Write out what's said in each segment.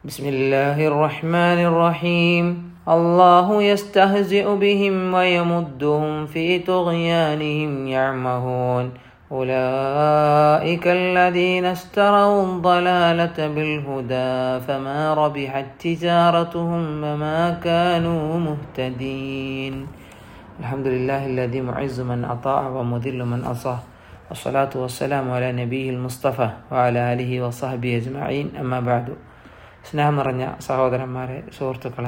بسم الله الرحمن الرحيم الله يستهزئ بهم ويمدهم في طغيانهم يعمهون أولئك الذين اشتروا الضلالة بالهدى فما ربحت تجارتهم وما كانوا مهتدين الحمد لله الذي معز من أطاع ومذل من أصاه والصلاة والسلام على نبيه المصطفى وعلى آله وصحبه أجمعين أما بعد സ്നേഹം നിറഞ്ഞ സഹോദരന്മാരെ സുഹൃത്തുക്കളെ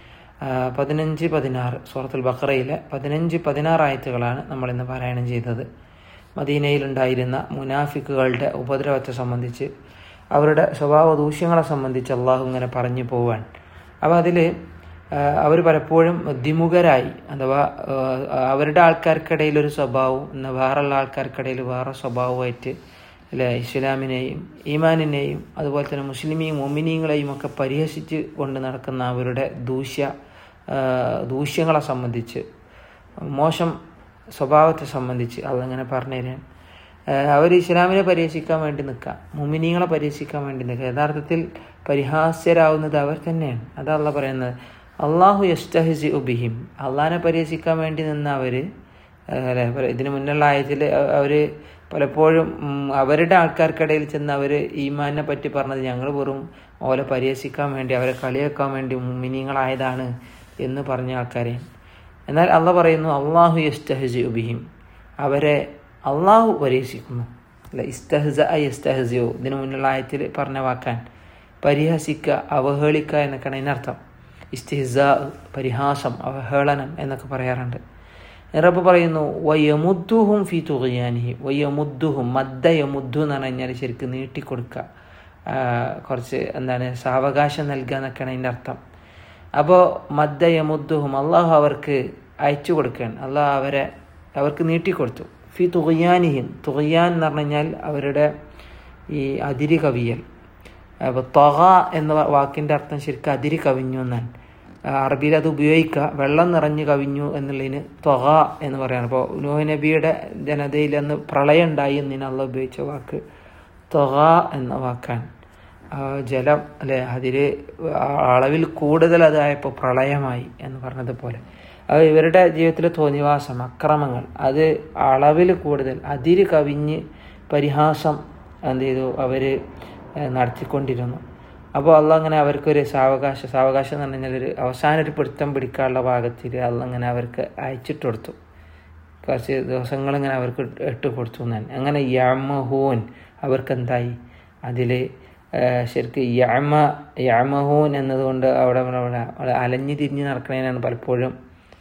പതിനഞ്ച് പതിനാറ് സൂറത്തുൽ ബക്കറയിലെ പതിനഞ്ച് പതിനാറ് ആയത്തുകളാണ് നമ്മൾ ഇന്ന് പാരായണം ചെയ്തത് മദീനയിലുണ്ടായിരുന്ന മുനാഫിക്കുകളുടെ ഉപദ്രവത്തെ സംബന്ധിച്ച് അവരുടെ സ്വഭാവ ദൂഷ്യങ്ങളെ സംബന്ധിച്ച് അള്ളാഹു ഇങ്ങനെ പറഞ്ഞു പോവാൻ അപ്പോൾ അതിൽ അവർ പലപ്പോഴും ദ്വിമുഖരായി അഥവാ അവരുടെ ആൾക്കാർക്കിടയിൽ ഒരു സ്വഭാവവും എന്നാൽ വേറെയുള്ള ആൾക്കാർക്കിടയിൽ വേറെ സ്വഭാവമായിട്ട് അല്ലെ ഇസ്ലാമിനെയും ഈമാനിനെയും അതുപോലെ തന്നെ മുസ്ലിമീം മൊമിനീങ്ങളെയും ഒക്കെ പരിഹസിച്ച് കൊണ്ട് നടക്കുന്ന അവരുടെ ദൂഷ്യ ദൂഷ്യങ്ങളെ സംബന്ധിച്ച് മോശം സ്വഭാവത്തെ സംബന്ധിച്ച് അതങ്ങനെ പറഞ്ഞുതരാൻ അവർ ഇസ്ലാമിനെ പരിഹസിക്കാൻ വേണ്ടി നിൽക്കുക മുമിനീങ്ങളെ പരിഹസിക്കാൻ വേണ്ടി നിൽക്കുക യഥാർത്ഥത്തിൽ പരിഹാസ്യരാവുന്നത് അവർ തന്നെയാണ് അതല്ല പറയുന്നത് അള്ളാഹു യസ്തഹിസി ഉബിഹിം അള്ളാഹിനെ പരിഹസിക്കാൻ വേണ്ടി നിന്ന അവർ അല്ലെ ഇതിന് മുന്നുള്ള ആയത്തിൽ അവർ പലപ്പോഴും അവരുടെ ആൾക്കാർക്കിടയിൽ ചെന്ന് അവർ ഈമാനെ പറ്റി പറഞ്ഞത് ഞങ്ങൾ വെറും ഓലെ പരിഹസിക്കാൻ വേണ്ടി അവരെ കളിയാക്കാൻ വേണ്ടി മിനിങ്ങളായതാണ് എന്ന് പറഞ്ഞ ആൾക്കാരെ എന്നാൽ അള്ള പറയുന്നു അള്ളാഹു യസ്തഹസി ഉബിഹിം അവരെ അള്ളാഹു പരിഹസിക്കുന്നു അല്ല ഇസ്തഹസ ഐ ഇസ്തഹസിയോ ഇതിനു മുന്നുള്ള ആയത്തിൽ പറഞ്ഞ വാക്കാൻ പരിഹസിക്കുക അവഹേളിക്കുക എന്നൊക്കെയാണ് അതിനർത്ഥം ഇസ്തിഹസ പരിഹാസം അവഹേളനം എന്നൊക്കെ പറയാറുണ്ട് റബ്ബ് പറയുന്നു വയമുദ്ദുഹും ഫി തുകയാനിഹി വയമുദ്ദുഹും മദ്ദ യമുദ്ദു എന്ന് പറഞ്ഞു കഴിഞ്ഞാൽ ശരിക്കും നീട്ടിക്കൊടുക്കുക കുറച്ച് എന്താണ് സാവകാശം നൽകുക എന്നൊക്കെയാണ് അതിൻ്റെ അർത്ഥം അപ്പോൾ മദ്ദ യമുദ്ദുഹും അള്ളാഹു അവർക്ക് അയച്ചു കൊടുക്കുകയാണ് അള്ളാഹു അവരെ അവർക്ക് നീട്ടിക്കൊടുത്തു ഫി തുകയാനിഹിൻ തുകയാൻ എന്ന് പറഞ്ഞു കഴിഞ്ഞാൽ അവരുടെ ഈ അതിരി കവിയൽ അപ്പോൾ തൊക എന്ന വാക്കിൻ്റെ അർത്ഥം ശരിക്കും അതിരി കവിഞ്ഞു എന്നാണ് അറബിയിൽ അത് ഉപയോഗിക്കുക വെള്ളം നിറഞ്ഞു കവിഞ്ഞു എന്നുള്ളതിന് തൊക എന്ന് പറയാണ് അപ്പോൾ നൂഹ് നബിയുടെ ജനതയിൽ അന്ന് പ്രളയം ഉണ്ടായി എന്നതിന് അള്ള ഉപയോഗിച്ച വാക്ക് തൊക എന്ന വാക്കാണ് ജലം അല്ലെ അതിൽ അളവിൽ കൂടുതൽ അതായപ്പോൾ പ്രളയമായി എന്ന് പറഞ്ഞതുപോലെ അത് ഇവരുടെ ജീവിതത്തിലെ തോന്നിവാസം അക്രമങ്ങൾ അത് അളവിൽ കൂടുതൽ അതിര് കവിഞ്ഞ് പരിഹാസം എന്ത് ചെയ്തു അവർ നടത്തിക്കൊണ്ടിരുന്നു അപ്പോൾ അള്ള അങ്ങനെ അവർക്കൊരു സാവകാശം സാവകാശം എന്ന് പറഞ്ഞാൽ ഒരു അവസാന ഒരു പിടുത്തം പിടിക്കാനുള്ള ഭാഗത്തിൽ അള്ള അങ്ങനെ അവർക്ക് അയച്ചിട്ട് കൊടുത്തു കുറച്ച് ദിവസങ്ങൾ ഇങ്ങനെ അവർക്ക് ഇട്ട് കൊടുത്തു എന്നാണ് അങ്ങനെ യമഹൂൻ അവർക്ക് എന്തായി അതിൽ ശരിക്കും യമ യമഹൂൻ എന്നതുകൊണ്ട് അവിടെ അവിടെ അലഞ്ഞു തിരിഞ്ഞ് നടക്കണതിനാണ് പലപ്പോഴും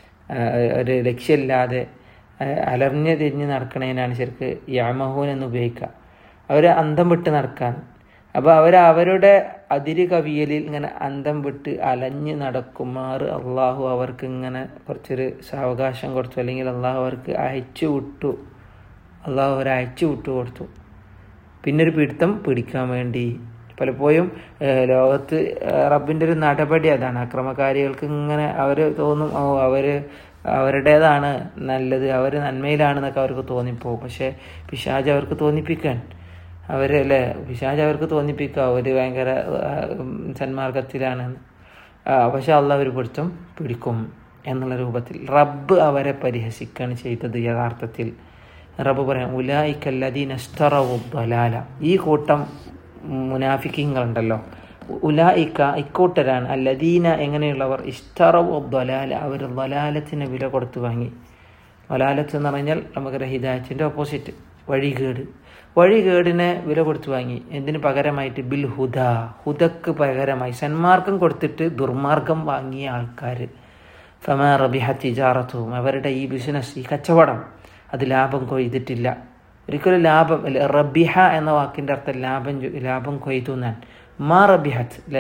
ഒരു ലക്ഷ്യമില്ലാതെ അലർഞ്ഞ് തിരിഞ്ഞ് നടക്കണതിനാണ് ശരിക്ക് യമഹൂൻ എന്ന് ഉപയോഗിക്കുക അവർ അന്തം വിട്ട് നടക്കാൻ അപ്പോൾ അവർ അവരുടെ അതിര് കവിയലിൽ ഇങ്ങനെ അന്തം വിട്ട് അലഞ്ഞ് നടക്കുമാറ് അള്ളാഹു അവർക്ക് ഇങ്ങനെ കുറച്ചൊരു സാവകാശം കൊടുത്തു അല്ലെങ്കിൽ അള്ളാഹു അവർക്ക് അയച്ചു വിട്ടു അള്ളാഹു അവർ അയച്ചു വിട്ടു കൊടുത്തു പിന്നെ ഒരു പിടുത്തം പിടിക്കാൻ വേണ്ടി പലപ്പോഴും ലോകത്ത് റബ്ബിൻ്റെ ഒരു നടപടി അതാണ് അക്രമകാരികൾക്ക് ഇങ്ങനെ അവർ തോന്നും ഓ അവർ അവരുടേതാണ് നല്ലത് അവർ നന്മയിലാണെന്നൊക്കെ അവർക്ക് തോന്നിപ്പോകും പക്ഷേ പിശാജ് അവർക്ക് തോന്നിപ്പിക്കാൻ അവരല്ലേ പിശാജ് അവർക്ക് തോന്നിപ്പിക്കുക അവർ ഭയങ്കര സന്മാർഗത്തിലാണ് പക്ഷെ അള്ള അവർ പിടുത്തം പിടിക്കും എന്നുള്ള രൂപത്തിൽ റബ്ബ് അവരെ പരിഹസിക്കുകയാണ് ചെയ്തത് യഥാർത്ഥത്തിൽ റബ്ബ് പറയാം ഉലായിക്കല്ലദീൻ അസ്തറവുലാല ഈ കൂട്ടം മുനാഫിക്കിങ്ങളുണ്ടല്ലോ ഉലായിക്ക ഇക്കൂട്ടരാണ് അല്ലദീന എങ്ങനെയുള്ളവർ ഇസ്തറവു ദലാല അവർ ദലാലത്തിന് വില കൊടുത്തു വാങ്ങി ദലാലത്ത് എന്ന് പറഞ്ഞാൽ നമുക്കൊരു ഹിദായത്തിൻ്റെ ഓപ്പോസിറ്റ് വഴികേട് വഴികേടിനെ വില കൊടുത്തു വാങ്ങി എന്തിനു പകരമായിട്ട് ബിൽ ഹുദ ഹുദക്ക് പകരമായി സന്മാർഗം കൊടുത്തിട്ട് ദുർമാർഗം വാങ്ങിയ ആൾക്കാർ ഫമാ റബിഹ തിജാറത്തും അവരുടെ ഈ ബിസിനസ് ഈ കച്ചവടം അത് ലാഭം കൊയ്തിട്ടില്ല ഒരിക്കലും ലാഭം റബിഹ എന്ന വാക്കിൻ്റെ അർത്ഥം ലാഭം ലാഭം കൊയ്തു എന്നാണ് മാ റബിഹത്ത് അല്ലേ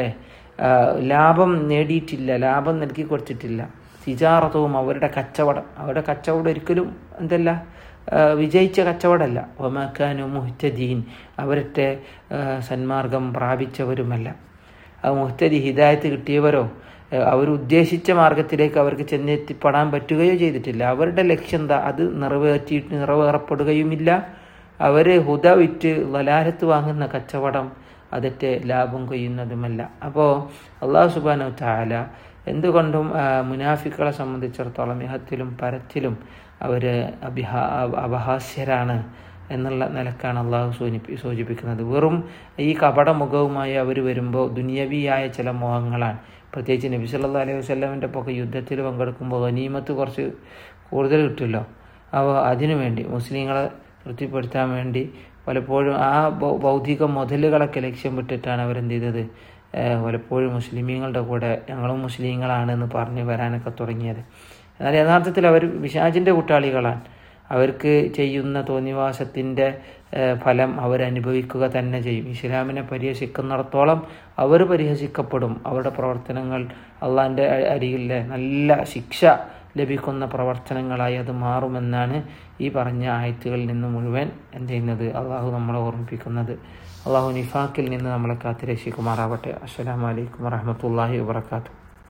ലാഭം നേടിയിട്ടില്ല ലാഭം നൽകി കൊടുത്തിട്ടില്ല തിജാറത്തും അവരുടെ കച്ചവടം അവരുടെ കച്ചവടം ഒരിക്കലും എന്തല്ല വിജയിച്ച കച്ചവടമല്ല ഒമക്കാനു മുഹ്തദീൻ അവരുടെ സന്മാർഗം പ്രാപിച്ചവരുമല്ല ആ മുഹ്തദി ഹിദായത്ത് കിട്ടിയവരോ അവർ ഉദ്ദേശിച്ച മാർഗത്തിലേക്ക് അവർക്ക് ചെന്നെത്തിപ്പെടാൻ പറ്റുകയോ ചെയ്തിട്ടില്ല അവരുടെ ലക്ഷ്യം എന്താ അത് നിറവേറ്റി നിറവേറപ്പെടുകയുമില്ല അവർ ഹുദ വിറ്റ് വലാരത്ത് വാങ്ങുന്ന കച്ചവടം അതിട്ട് ലാഭം കൊയ്യുന്നതുമല്ല അപ്പോൾ അള്ളാഹു സുബാനു താല എന്തുകൊണ്ടും ആ, മുനാഫിക്കുകളെ സംബന്ധിച്ചിടത്തോളം ഇഹത്തിലും പരത്തിലും അവർ അഭിഹാ അപഹാസ്യരാണ് എന്നുള്ള നിലക്കാണ് അള്ളാഹു സൂചിപ്പി സൂചിപ്പിക്കുന്നത് വെറും ഈ കപട മുഖവുമായി അവർ വരുമ്പോൾ ദുനിയവിയായ ചില മോഹങ്ങളാണ് പ്രത്യേകിച്ച് നബി സല്ലല്ലാഹു അലൈഹി വസല്ലമിൻ്റെ ഒക്കെ യുദ്ധത്തിൽ പങ്കെടുക്കുമ്പോൾ ഗനീമത്ത് കുറച്ച് കൂടുതൽ കിട്ടുമല്ലോ അപ്പോൾ അതിനു വേണ്ടി മുസ്ലിങ്ങളെ തൃപ്തിപ്പെടുത്താൻ വേണ്ടി പലപ്പോഴും ആ ഭൗ- ഭൗതിക മുതലുകളൊക്കെ ലക്ഷ്യം വിട്ടിട്ടാണ് അവരെന്ത് ചെയ്തത് ഏഹ് പലപ്പോഴും മുസ്ലിമീങ്ങളുടെ കൂടെ ഞങ്ങളും മുസ്ലിങ്ങളാണ് എന്ന് പറഞ്ഞ് വരാനൊക്കെ തുടങ്ങിയത് എന്നാൽ യഥാർത്ഥത്തിൽ അവർ പിശാചിൻ്റെ കൂട്ടാളികളാണ് അവർക്ക് ചെയ്യുന്ന തോന്നിവാസത്തിൻ്റെ ഏഹ്, ഫലം അവരനുഭവിക്കുക തന്നെ ചെയ്യും ഇസ്ലാമിനെ പരിഹസിക്കുന്നിടത്തോളം അവർ പരിഹസിക്കപ്പെടും അവരുടെ പ്രവർത്തനങ്ങൾ അള്ളാൻ്റെ അരികിലെ നല്ല ശിക്ഷ ലഭിക്കുന്ന പ്രവർത്തനങ്ങളായി അത് മാറുമെന്നാണ് ഈ പറഞ്ഞ ആയത്തുകളിൽ നിന്ന് മുഴുവൻ എന്ത് ചെയ്യുന്നത് അള്ളാഹു നമ്മളെ ഓർമ്മിപ്പിക്കുന്നത് അള്ളാഹു നിഫാക്കിൽ നിന്ന് നമ്മളെ കാത്തിരക്ഷിക്കുമാറാവട്ടെ അസ്സലാമലൈക്കും വറഹമത്തല്ലാഹി വാത്തു